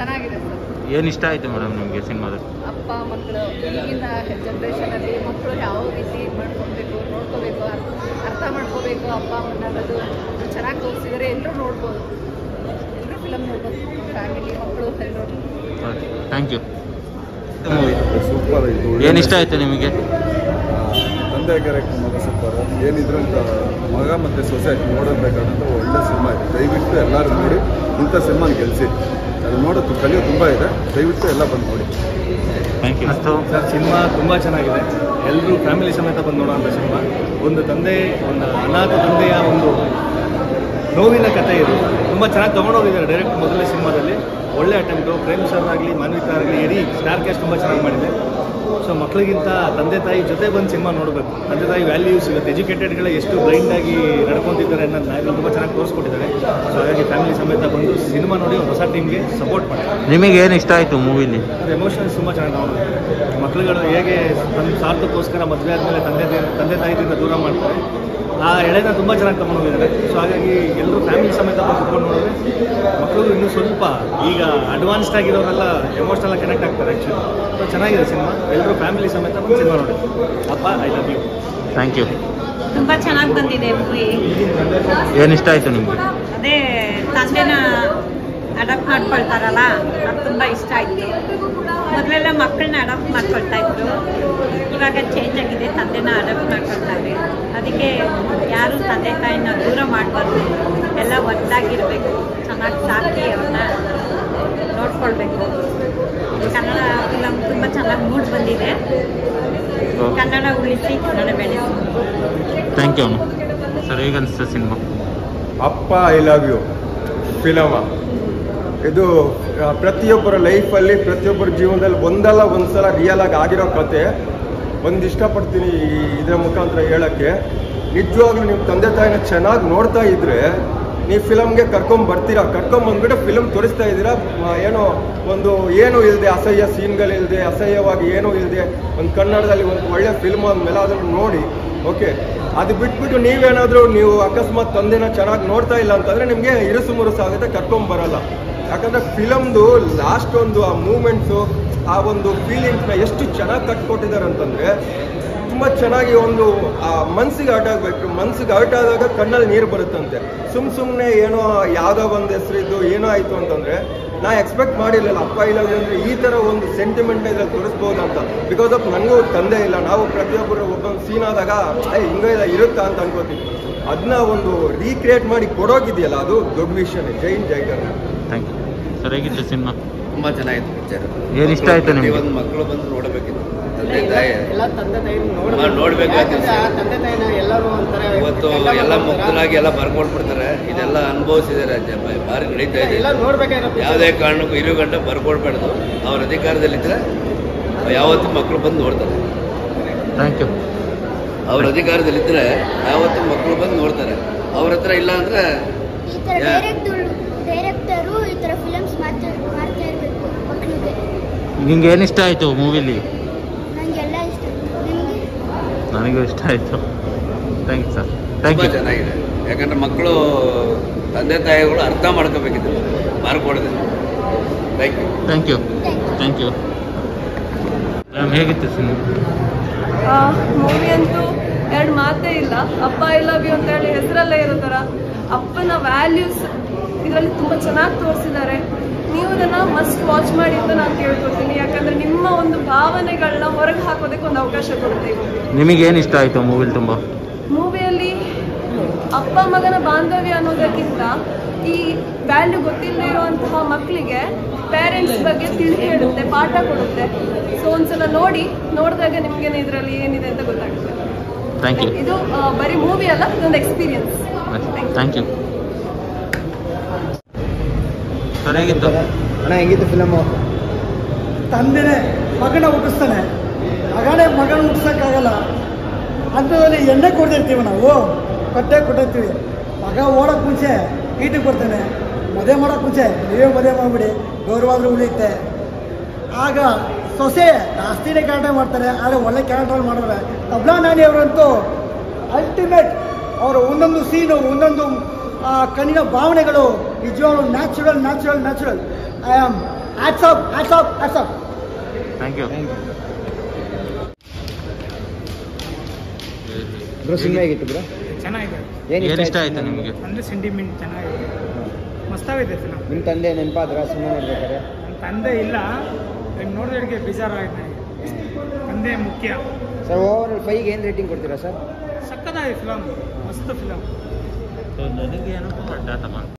ಚೆನ್ನಾಗಿದೆ ಸರ್ ಏನು ಇಷ್ಟ ಆಯಿತು ಮೇಡಮ್ ನಿಮಗೆ ಸಿನಿಮಾದಲ್ಲಿ ಅಪ್ಪ ಮಕ್ಕಳು ಈಗಿನ ಜನ್ರೇಷನಲ್ಲಿ ಮಕ್ಕಳು ಯಾವ ರೀತಿ ಮಾಡ್ಕೊಬೇಕು ನೋಡ್ಕೋಬೇಕು ಅರ್ಥ ಅರ್ಥ ಮಾಡ್ಕೋಬೇಕು ಅಪ್ಪ ಅಮ್ಮನ ಅನ್ನೋದು ಚೆನ್ನಾಗಿ ತೋರಿಸಿದರೆ ಎಲ್ಲರೂ ನೋಡ್ಬೋದು ಎಲ್ಲರೂ ಫಿಲಮ್ ನೋಡ್ಬೋದು ಫ್ಯಾಮಿಲಿ ಮಕ್ಕಳು ಎಲ್ಲರೂ okay thank you movie super ಇದು ಏನು ಇಷ್ಟ ಆಯಿತು ನಿಮಗೆ ತಂದೆ ಕ್ಯಾರೆಕ್ಟರ್ ಮಗ ಸೂಪರ್ ಏನಿದ್ರು ಅಂತ ಮಗ ಮತ್ತು ಸೊಸೆ ನೋಡಬೇಕಾದಂಥ ಒಳ್ಳೆ ಸಿನಿಮಾ ಇದೆ ದಯವಿಟ್ಟು ಎಲ್ಲರೂ ನೋಡಿ ಇಂಥ ಸಿನಿಮಾನ ಗೆಲ್ಲಿಸಿ ಅದು ನೋಡೋದು ಕಲಿಯೋ ತುಂಬ ಇದೆ ದಯವಿಟ್ಟು ಎಲ್ಲ ಬಂದು ನೋಡಿ ಥ್ಯಾಂಕ್ ಯು ಅಷ್ಟು ಸರ್ ಸಿನಿಮಾ ತುಂಬ ಚೆನ್ನಾಗಿದೆ ಎಲ್ಲರೂ ಫ್ಯಾಮಿಲಿ ಸಮೇತ ಬಂದು ನೋಡೋಂಥ ಸಿನಿಮಾ ಒಂದು ತಂದೆ ಒಂದು ಅನಾಥ ತಂದೆಯ ಒಂದು ನೋವಿನ ಕಥೆ ಇದು ತುಂಬ ಚೆನ್ನಾಗಿ ತೊಗೊಂಡೋಗಿದ್ದಾರೆ ಡೈರೆಕ್ಟ್ ಮೊದಲನೇ ಸಿನಿಮಾದಲ್ಲಿ ಒಳ್ಳೆ ಅಟೆಂಪ್ಟು ಪ್ರೇಮ್ ಸರ್ ಆಗಲಿ ಮಾನ್ವಿತಾ ಆಗಲಿ ಇಡೀ ಸ್ಟಾರ್ ಕ್ಯಾಸ್ಟ್ ತುಂಬ ಚೆನ್ನಾಗಿ ಮಾಡಿದೆ ಸೊ ಮಕ್ಕಳಿಗಿಂತ ತಂದೆ ತಾಯಿ ಜೊತೆ ಬಂದು ಸಿನಿಮಾ ನೋಡಬೇಕು ತಂದೆ ತಾಯಿ ವ್ಯಾಲ್ಯೂಸ್ ಇವತ್ತು ಎಜುಕೇಟೆಡ್ಗಳೇ ಎಷ್ಟು ಬ್ಲೈಂಡಾಗಿ ನಡ್ಕೊತಿದ್ದಾರೆ ಅನ್ನೋದು ನಾಯಿಗಳು ತುಂಬ ಚೆನ್ನಾಗಿ ತೋರಿಸ್ಕೊಟ್ಟಿದ್ದಾರೆ ಸೊ ಹಾಗಾಗಿ ಫ್ಯಾಮಿಲಿ ಸಮೇತ ಬಂದು ಸಿನಿಮಾ ನೋಡಿ ಒಂದು ಹೊಸ ಟೀಮ್ಗೆ ಸಪೋರ್ಟ್ ಮಾಡಿ ನಿಮಗೆ ಏನು ಇಷ್ಟ ಆಯಿತು ಮೂವಿಲಿ ಅದು ಎಮೋಷನ್ಸ್ ತುಂಬ ಚೆನ್ನಾಗಿ ನೋಡೋದು ಮಕ್ಕಳುಗಳು ಹೇಗೆ ತನ್ನ ಸ್ವಾರ್ಥಕ್ಕೋಸ್ಕರ ಮದುವೆ ಆದಮೇಲೆ ತಂದೆ ತಂದೆ ತಾಯಿದಿಂದ ದೂರ ಮಾಡ್ತಾರೆ ಆ ಎಳೆನ ತುಂಬ ಚೆನ್ನಾಗಿ ತಗೊಂಡು ಹೋಗಿದ್ದಾರೆ ಸೊ ಹಾಗಾಗಿ ಎಲ್ಲರೂ ಫ್ಯಾಮಿಲಿ ಸಮೇತ ಬಂದು ಕುತ್ಕೊಂಡು ನೋಡಿದ್ರೆ ಮಕ್ಕಳು ಇನ್ನೂ ಸ್ವಲ್ಪ ಈಗ ಅಡ್ವಾನ್ಸ್ಡ್ ಆಗಿರೋರೆಲ್ಲ ಎಮೋಷ್ನಲ್ ಕನೆಕ್ಟ್ ಆಗ್ತಾರೆ ಆ್ಯಕ್ಚುಲಿ ಸೊ ಚೆನ್ನಾಗಿದೆ ಸಿನಿಮಾ ಎಲ್ಲರೂ ಫ್ಯಾಮಿಲಿ ಸಮೇತ ಬಂದು ಸಿನಿಮಾ ನೋಡಿ ಅಪ್ಪ I love you thank you ತುಂಬ ಚೆನ್ನಾಗಿ ಬಂದಿದೆ ಮೂವಿ ಏನು ಇಷ್ಟ ಆಯಿತು ನಿಮಗೆ ಅದೇ ತಂದೆನ ಅಡಾಪ್ಟ್ ಮಾಡ್ಕೊಳ್ತಾರಲ್ಲ ಅದು ತುಂಬ ಇಷ್ಟ ಆಯಿತು ಮೊದಲೆಲ್ಲ ಮಕ್ಕಳನ್ನ ಅಡಾಪ್ಟ್ ಮಾಡ್ಕೊಳ್ತಾ ಇದ್ರು ಇವಾಗ ಚೇಂಜ್ ಆಗಿದೆ ತಂದೆನ ಅಡಾಪ್ಟ್ ಮಾಡ್ಕೊಳ್ತಾರೆ ಅದಕ್ಕೆ ಯಾರು ತಂದೆ ತಾಯಿನ ದೂರ ಮಾಡಬಾರ್ದು ಎಲ್ಲ ಒದ್ದಾಗಿರಬೇಕು ಚೆನ್ನಾಗಿ ಸಾಕಿ ಅವ್ರನ್ನ ನೋಡ್ಕೊಳ್ಬೇಕು ಕನ್ನಡ ಫಿಲಮ್ ತುಂಬ ಚೆನ್ನಾಗಿ ಮೂಡ್ ಬಂದಿದೆ ಕನ್ನಡ ಉಳಿಸಿ ಕನ್ನಡ ಬೆಳೆಸಿ ಥ್ಯಾಂಕ್ ಯು ಸರ್ ಹೇಗೆ ಅನಿಸ್ತು ಸಿನಿಮಾ ಅಪ್ಪ ಐ ಲವ್ ಯು ಫಿಲಮ ಇದು ಆ, ಪ್ರತಿಯೊಬ್ಬರ ಲೈಫಲ್ಲಿ ಪ್ರತಿಯೊಬ್ಬರ ಜೀವನದಲ್ಲಿ ಒಂದಲ್ಲ ಒಂದ್ಸಲ ರಿಯಲ್ ಆಗಿ ಆಗಿರೋ ಕತೆ ಒಂದು ಇಷ್ಟಪಡ್ತೀನಿ ಈ ಇದರ ಮುಖಾಂತರ ಹೇಳಕ್ಕೆ ನಿಜವಾಗ್ಲೂ ನೀವು ತಂದೆ ತಾಯಿನ ಚೆನ್ನಾಗಿ ನೋಡ್ತಾ ಇದ್ರೆ ನೀವು ಫಿಲಮ್ಗೆ ಕರ್ಕೊಂಡ್ ಬರ್ತೀರಾ ಕರ್ಕೊಂಡ್ ಬಂದ್ಬಿಟ್ಟು ಫಿಲಮ್ ತೋರಿಸ್ತಾ ಇದ್ದೀರಾ ಆ, ಏನೋ ಒಂದು ಏನು ಇಲ್ಲದೆ ಅಸಹ್ಯ ಸೀನ್ಗಳಿಲ್ಲದೆ ಅಸಹ್ಯವಾಗಿ ಏನೂ ಇಲ್ಲದೆ ಒಂದು ಕನ್ನಡದಲ್ಲಿ ಒಂದು ಒಳ್ಳೆ ಫಿಲ್ಮ್ ಅಂದಮೇಲೆ ಅದನ್ನು ನೋಡಿ ಓಕೆ ಅದು ಬಿಟ್ಬಿಟ್ಟು ನೀವೇನಾದರೂ ನೀವು ಅಕಸ್ಮಾತ್ ತಂದೆನ ಚೆನ್ನಾಗಿ ನೋಡ್ತಾ ಇಲ್ಲ ಅಂತಂದ್ರೆ ನಿಮಗೆ ಇರುಸು ಮುರುಸು ಆಗುತ್ತೆ ಕರ್ಕೊಂಡ್ ಬರಲ್ಲ ಯಾಕಂದ್ರೆ ಫಿಲಮ್ದು ಲಾಸ್ಟ್ ಒಂದು ಆ ಮೂಮೆಂಟ್ಸು ಆ ಒಂದು ಫೀಲಿಂಗ್ಸ್ನ ಎಷ್ಟು ಚೆನ್ನಾಗಿ ಕಟ್ಕೊಟ್ಟಿದ್ದಾರೆ ಅಂತಂದ್ರೆ ತುಂಬ ಚೆನ್ನಾಗಿ ಒಂದು ಆ ಮನ್ಸಿಗೆ ಹರ್ಟ್ ಆಗಬೇಕು ಮನ್ಸಿಗೆ ಹರ್ಟ್ ಆದಾಗ ಕಣ್ಣಲ್ಲಿ ನೀರು ಬರುತ್ತಂತೆ ಸುಮ್ ಸುಮ್ಮನೆ ಏನೋ ಯಾವುದೋ ಒಂದು ಹೆಸರಿದ್ದು ಏನೋ ಆಯಿತು ಅಂತಂದ್ರೆ ನಾ ಎಕ್ಸ್ಪೆಕ್ಟ್ ಮಾಡಿರಲಿಲ್ಲ ಅಪ್ಪ ಇಲ್ಲ ಅಂದ್ರೆ ಈ ಥರ ಒಂದು ಸೆಂಟಿಮೆಂಟ್ ಇದ್ರಲ್ಲಿ ತೋರಿಸ್ಬೋದು ಅಂತ ಬಿಕಾಸ್ ಆಫ್ ನನಗೂ ತಂದೆ ಇಲ್ಲ ನಾವು ಪ್ರತಿಯೊಬ್ಬರು ಒಂದೊಂದು ಸೀನ್ ಆದಾಗ ಏ ಹಿಂಗ ಇಲ್ಲ ಇರುತ್ತಾ ಅಂತ ಅನ್ಕೋತೀವಿ ಅದನ್ನ ಒಂದು ರೀಕ್ರಿಯೇಟ್ ಮಾಡಿ ಕೊಡೋಗಿದೆಯಲ್ಲ ಅದು ದೊಡ್ಡ ವಿಷಯನೇ ಜೈನ್ ಜೈಕರ್ ಥ್ಯಾಂಕ್ ಯು ಸರ್ ಹೇಗಿತ್ತು ಸಿನಿಮಾ ತುಂಬ ಚೆನ್ನಾಗಿತ್ತು ಪಿಕ್ಚರ್ ಏನು ಇಷ್ಟ ಆಯಿತು ನಿಮಗೆ ಒಂದು ಮಕ್ಕಳು ಬಂದು ನೋಡಬೇಕಿತ್ತು ತಂದೆ ತಾಯಿ ಎಲ್ಲ ತಂದೆ ತಾಯಿ ಹಾ, ನೋಡ್ಬೇಕಾಗಿತ್ತು. ಯಾಕಂದ್ರೆ ಆ ತಂದೆ ತಾಯಿನ ಎಲ್ಲರೂ ಒಂಥರ ಇವತ್ತು ಎಲ್ಲ ಮುಕ್ತರಾಗಿ ಎಲ್ಲ ಬರ್ಕೊಟ್ಬಿಡ್ತಾರೆ ಇದೆಲ್ಲ ಅನುಭವಿಸಿದ್ದಾರೆ ಜ- ಭಾರಿ ನಡೀತಾ ಇದೆ ಎಲ್ಲ ನೋಡ್ಬೇಕಾಗಿರೋ ಯಾವುದೇ ಕಾರಣಕ್ಕೂ ಇರು ಗಂಟೆ ಬರ್ಕೊಡ್ಬಾರ್ದು ಅವ್ರ ಅಧಿಕಾರದಲ್ಲಿದ್ದರೆ ಯಾವತ್ತೂ ಮಕ್ಕಳು ಬಂದು ನೋಡ್ತಾರೆ ಥ್ಯಾಂಕ್ ಯು ಅವ್ರ ಅಧಿಕಾರದಲ್ಲಿದ್ದರೆ ಯಾವತ್ತೂ ಮಕ್ಕಳು ಬಂದು ನೋಡ್ತಾರೆ ಅವ್ರ ಹತ್ರ ಇಲ್ಲ ಅಂದರೆ ಈ ಥರ ಯಾ- ಡೈರೆಕ್ಟರ್ ಡೈರೆಕ್ಟರು ಈ ಥರ ಫಿಲಮ್ಸ್ ಮಾಡ್ತಾ ಮಾಡ್ತಾ ಇರಬೇಕು ಮಕ್ಕಳಿಗೆ ನಿಂಗೆ ಏನು ಇಷ್ಟ ಆಯಿತು ಮೂವಿಲಿ ನನಗೆಲ್ಲ ಇಷ್ಟ ನಿಮಗೆ ನನಗೂ ಇಷ್ಟ ಆಯಿತು ಥ್ಯಾಂಕ್ ಯು ಸರ್ ಥ್ಯಾಂಕ್ ತುಂಬ ಯು ಚೆನ್ನಾಗಿದೆ ಯಾಕಂದ್ರೆ ಮಕ್ಕಳು ತಂದೆ ತಾಯಿಗಳು ಅರ್ಥ ಮಾಡ್ಕೋಬೇಕಿತ್ತು ಮಾಡ್ಕೊಡದೆ thank you thank you thank you ma'am ಹೇಗಿತ್ತು ಸಿನಿಮಾ ಮೂವಿ ಅಂತೂ ಎರಡು ಮಾತೇ ಇಲ್ಲ ಅಪ್ಪ ಐ ಲವ್ ಯು ಅಂತ ಹೇಳಿ ಹೆಸರಲ್ಲೇ ಇರೋ ಥರ ಅಪ್ಪನ ವ್ಯಾಲ್ಯೂಸ್ ಇದರಲ್ಲಿ ತುಂಬ ಚೆನ್ನಾಗಿ ತೋರಿಸಿದ್ದಾರೆ ನೀವು ಅದನ್ನು ಮಸ್ಟ್ ವಾಚ್ ಮಾಡಿ ಅಂತ ನಾನು ಕೇಳ್ಕೊತೀನಿ ಯಾಕಂದರೆ ನಿಮ್ಮ ಒಂದು ಭಾವನೆಗಳನ್ನ ಹೊರಗೆ ಹಾಕೋದಕ್ಕೆ ಒಂದು ಅವಕಾಶ ಕೊಡುತ್ತೆ ಈ movie. ನಿಮಗೆ ಏನು ಇಷ್ಟ ಆಯಿತು ಮೂವಿಲಿ ತುಂಬ ಮೂವಿಯಲ್ಲಿ ಅಪ್ಪ ಮಗನ ಬಾಂಧವ್ಯ ಅನ್ನೋದಕ್ಕಿಂತ ಈ ವ್ಯಾಲ್ಯೂ ಗೊತ್ತಿಲ್ಲದೆ ಇರುವಂತಹ ಮಕ್ಕಳಿಗೆ ಪೇರೆಂಟ್ಸ್ ಬಗ್ಗೆ ತಿಳಿ ಹೇಳುತ್ತೆ ಪಾಠ ಕೊಡುತ್ತೆ ಸೊ ಒಂದ್ಸಲ ನೋಡಿ ನೋಡಿದಾಗ ನಿಮ್ಗೆ ಇದರಲ್ಲಿ ಏನಿದೆ ಅಂತ ಗೊತ್ತಾಗುತ್ತೆ ಥ್ಯಾಂಕ್ ಯು ಇದು ಆ, ಬರೀ ಮೂವಿ ಅಲ್ಲ ಇದೊಂದು ಎಕ್ಸ್ಪೀರಿಯನ್ಸ್ ಥ್ಯಾಂಕ್ ಯು ಸರ್ ಹೇಗಿತ್ತು ಅಣ್ಣ ಹೆಂಗಿತ್ತು ಫಿಲಮು ತಂದೆನೇ ಮಗನ ಹುಟ್ಟಿಸ್ತಾನೆ ಮಗನೇ ಮಗನ ಹುಟ್ಟಿಸೋಕ್ಕಾಗಲ್ಲ ಅಂಥದ್ರಲ್ಲಿ ಎಣ್ಣೆ ಕೊಡ್ತಿರ್ತೀವಿ ನಾವು ಕೊಟ್ಟೆ ಕೊಟ್ಟಿರ್ತೀವಿ ಮಗ ಓಡೋಕ್ಕೆ ಮುಂಚೆ ಈಟಿಗೆ ಬರ್ತಾನೆ ಮದುವೆ ಮಾಡೋಕ್ಕೆ ಮುಂಚೆ ನೀವೇ ಮದುವೆ ಮಾಡಿಬಿಡಿ ಗೌರವಾದರೂ ಉಳಿಯುತ್ತೆ ಆಗ ಸೊಸೆ ಜಾಸ್ತಿನೇ ಕ್ಯಾರೆಕ್ಟರ್ ಮಾಡ್ತಾರೆ ಆದರೆ ಒಳ್ಳೆ ಕ್ಯಾರೆಕ್ಟರ್ ಮಾಡಿದ್ರೆ ತಬ್ಲಾ ನಾನಿ ಅವರಂತೂ ಅಲ್ಟಿಮೇಟ್ ಅವರ ಒಂದೊಂದು ಸೀನು ಒಂದೊಂದು ಆ, ಕಣ್ಣಿನ ಭಾವನೆಗಳು ನಿಜವಾಗ್ಲೂ natural natural natural I am hats off hats off hats off thank you bro ಸಿನಿಮಾ ಹೇಗಿತ್ತು ಬ್ರೋ ಚೆನ್ನಾಗಿದೆ ಏನ್ ಏನು ಇಷ್ಟ ಆಯ್ತು ನಿಮಗೆ ಅಂದರೆ ಸೆಂಟಿಮೆಂಟ್ ಚೆನ್ನಾಗಿದೆ ಮಸ್ತಾಗಿದೆ ಫಿಲಮ್ ನಿಮ್ಮ ತಂದೆ ನೆನಪಾದ್ರ ಸಿನಿಮಾ ನೋಡ್ಬೇಕಾದ್ರೆ ನನ್ನ ತಂದೆ ಇಲ್ಲ ಇನ್ನು ನೋಡಿದವರಿಗೆ ಬೇಜಾರಾಗಿದೆ ನನಗೆ ತಂದೆ ಮುಖ್ಯ ಸರ್ ಓವರ್ ಫೈವ್ಗೆ ಏನು ರೇಟಿಂಗ್ ಕೊಡ್ತೀರಾ ಸರ್ ಸಕ್ಕತ್ತಾಗಿದೆ ಫಿಲಮ್ ಮಸ್ತ್ ಫಿಲಮ್ ನನಗೆ ಏನಪ್ಪ ಡಾಟಾ